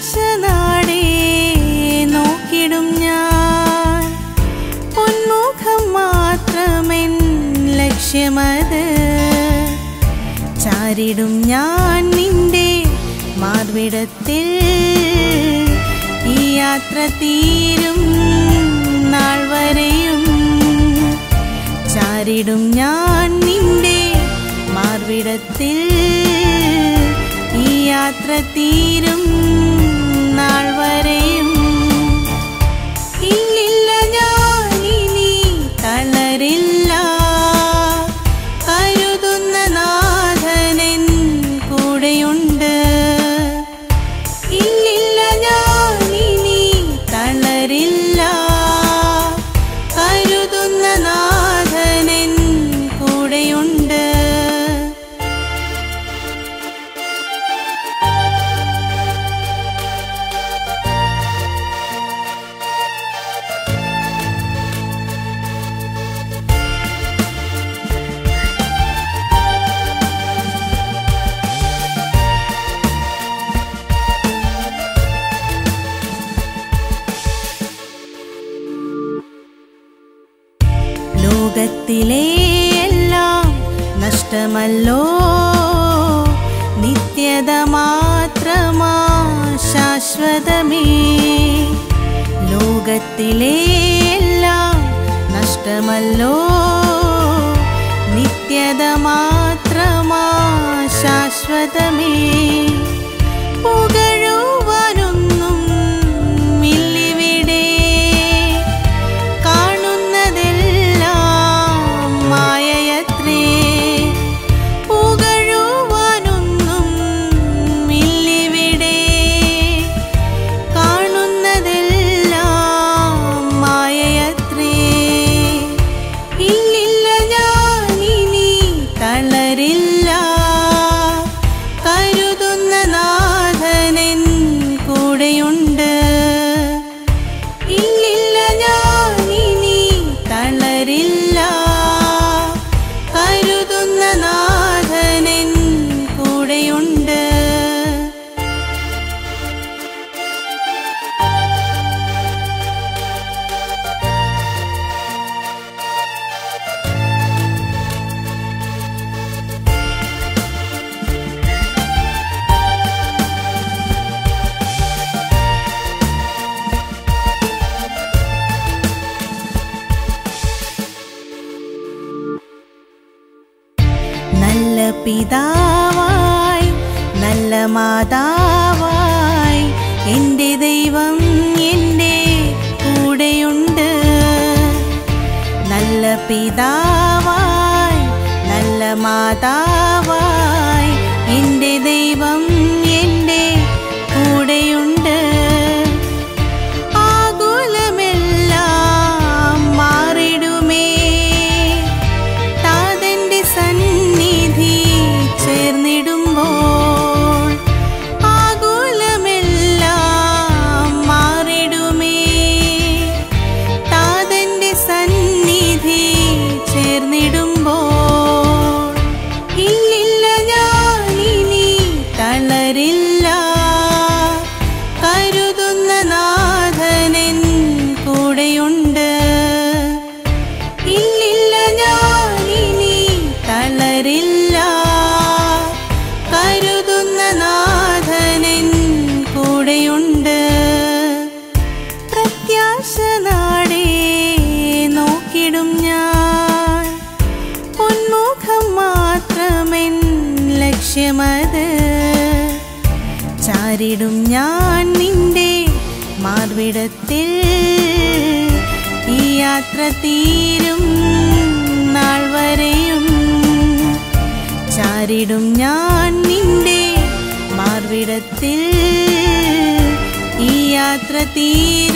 നാടേ നോക്കിടും ഞാൻ പൊന്മുഖം മാത്രമെൻ ലക്ഷ്യമത് ചാരിടും ഞാൻ നിന്റെ മാർവിടത്തിൽ ഈ യാത്ര തീരും നാൾ വരെയും ചാരിടും ഞാൻ നിന്റെ മാർവിടത്തിൽ ഈ യാത്ര തീരും നാൾ വരെയും ഇല്ലില്ല ഞാനിനി തളരില്ല കരുതുന്ന നാഥനൻ കൂടെയുണ്ട് ഇല്ലില്ല ഞാനിനി തളരില്ല കരുതുന്ന നാഥനൻ കൂടെയുണ്ട് ലോകത്തിലെ എല്ലാം നഷ്ടമല്ലോ നിത്യത മാത്രമാ ശാശ്വതമേ ലോകത്തിലെ എല്ലാം നഷ്ടമല്ലോ നിത്യത മാത്രമാ ശാശ്വതമേ പുകഴുവാനൊന്നും ഇല്ലിവിടെ കാണുന്നതെല്ലാം മായയത്രേ പുകഴുവാനൊന്നും ഇല്ലിവിടെ കാണുന്നതെല്ലാം മായയത്രേ ഇല്ലില്ല ഞാനിനി തളരില്ല കരുതുന്ന നാഥനൻ കൂടെയുണ്ട് ഇല്ലില്ല ഞാനിനി തളരില്ല കരുതുന്ന നാഥനൻ കൂടെയുണ്ട് നല്ല പിതാവായി നല്ല മാതാവായി എൻ്റെ ദൈവം എൻ്റെ കൂടെയുണ്ട് നല്ല പിതാവായി നല്ല മാതാവായി എൻ്റെ ദൈവം എൻ്റെ കൂടെയുണ്ട് ആകുലമെല്ലാം മാറിടുമേ താതന്റെ സന്നിധി ചേർന്നിടുമ്പോൾ ആകുലമെല്ലാം മാറിടുമേ താതന്റെ സന്നിധി ചേർന്നിടുമ്പോൾ ഇല്ലില്ല ഞാനിനി തളരില്ല കരുതുന്ന നാഥനൻ കൂടെയുണ്ട് ഇല്ലില്ല ഞാനിനി തളരില്ല കരുതുന്ന നാഥനൻ കൂടെയുണ്ട് പ്രത്യാശ നാടേ നോക്കിടും ഞാൻ പൊന്മുഖം മാത്രമെൻ ലക്ഷ്യമത് ചാരിടും ഞാൻ നിന്റെ മാർവിടത്തിൽ ഈ യാത്ര തീരും നാൾ വരെയും ചാരിടും ഞാൻ നിന്റെ മാർവിടത്തിൽ ഈ യാത്ര തീരും